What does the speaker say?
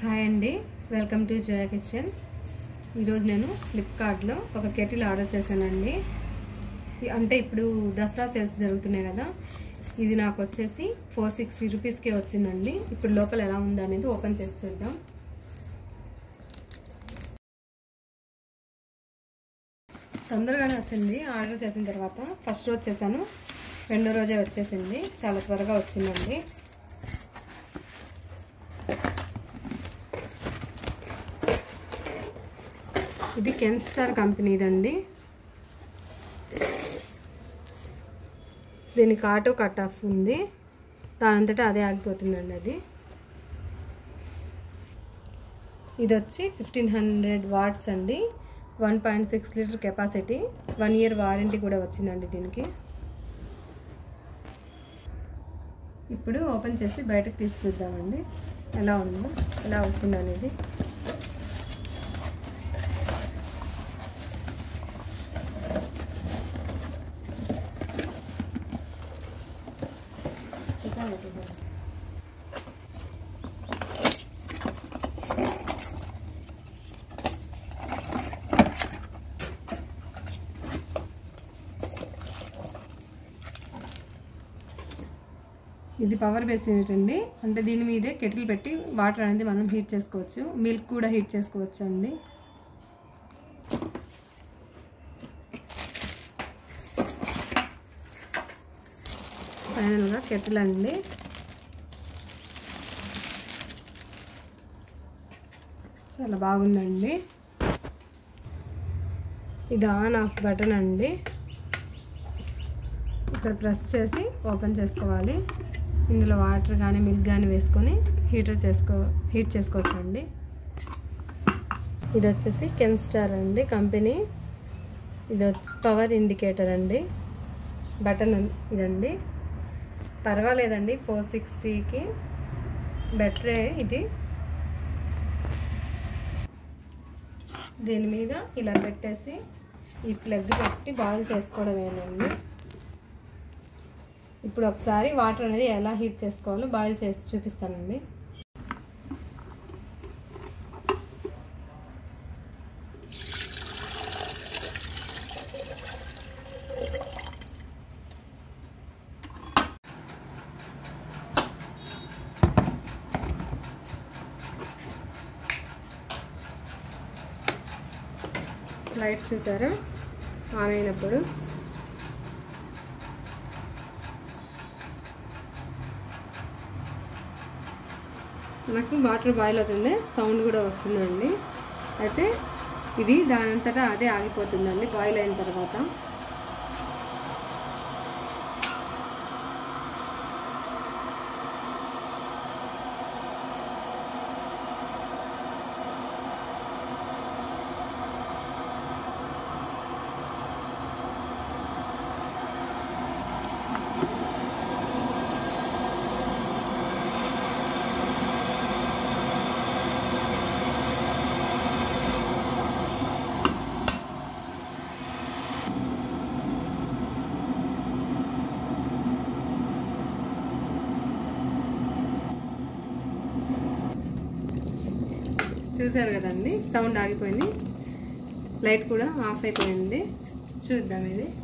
hi అండి welcome to Zoya kitchen ఈరోజు నేను ఫ్లిప్కార్ట్లో ఒక కెటిల్ ఆర్డర్ చేశానండి ఇ- అంటే ఇప్పుడు దసరా సేల్స్ జరుగుతున్నాయి కదా ఇది నాకు వచ్చేసి ఫోర్ సిక్స్టీ రూపీస్కే వచ్చిందండి ఇప్పుడు లోపల ఎలా ఉందనేది ఓపెన్ చేసి చూద్దాం తొందరగానే వచ్చింది ఆర్డర్ చేసిన తర్వాత ఫస్ట్ రోజు చేశాను రెండో రోజే వచ్చేసింది చాలా త్వరగా వచ్చిందండి ఇది కెన్ స్టార్ కంపెనీదండి దీనికి ఆటో కట్ ఆఫ్ ఉంది దానంతటా అదే ఆగిపోతుందండి అది ఇది వచ్చి ఫిఫ్టీన్ హండ్రెడ్ వాట్స్ అండి one point six litre capacity one year warranty కూడా వచ్చిందండి దీనికి ఇప్పుడు ఓపెన్ చేసి బయటకు తీసి చూద్దామండి ఎలా ఉందో ఎలా వచ్చిందనేది ఇది పవర్ బేస్ యూనిట్ అండి అంటే దీని మీదే కెటిల్ పెట్టి వాటర్ అనేది మనం హీట్ చేసుకోవచ్చు మిల్క్ కూడా హీట్ చేసుకోవచ్చు అండి ఫైనల్గా కెటిల్ అండి చాలా బాగుందండి ఇది ఆన్ ఆఫ్ బటన్ అండి ఇక్కడ ప్రెస్ చేసి ఓపెన్ చేసుకోవాలి ఇందులో వాటర్ కానీ మిల్క్ కానీ వేసుకొని హీటర్ చేసుకో హీట్ చేసుకోవచ్చు అండి ఇది వచ్చేసి కెన్ స్టార్ అండి కంపెనీ ఇది వచ్చి పవర్ ఇండికేటర్ అండి బటన్ ఇదండి పర్వాలేదండి ఫోర్ సిక్స్టీకి బెటరే ఇది దీని మీద ఇలా పెట్టేసి ఈ ప్లగ్ పెట్టి బాయిల్ చేసుకోవడమేనండి ఇప్పుడు ఒకసారి వాటర్ అనేది ఎలా హీట్ చేసుకోవాలో బాయిల్ చేసి చూపిస్తానండి లైట్ చూసారా ఆన్ అయినప్పుడు మనకు వాటర్ బాయిల్ అవుతుంది సౌండ్ కూడా వస్తుందండి అయితే ఇది దానంతటా అదే ఆగిపోతుందండి బాయిల్ అయిన తర్వాత చూసారు కదండి సౌండ్ ఆగిపోయింది లైట్ కూడా ఆఫ్ అయిపోయింది చూద్దాం ఇది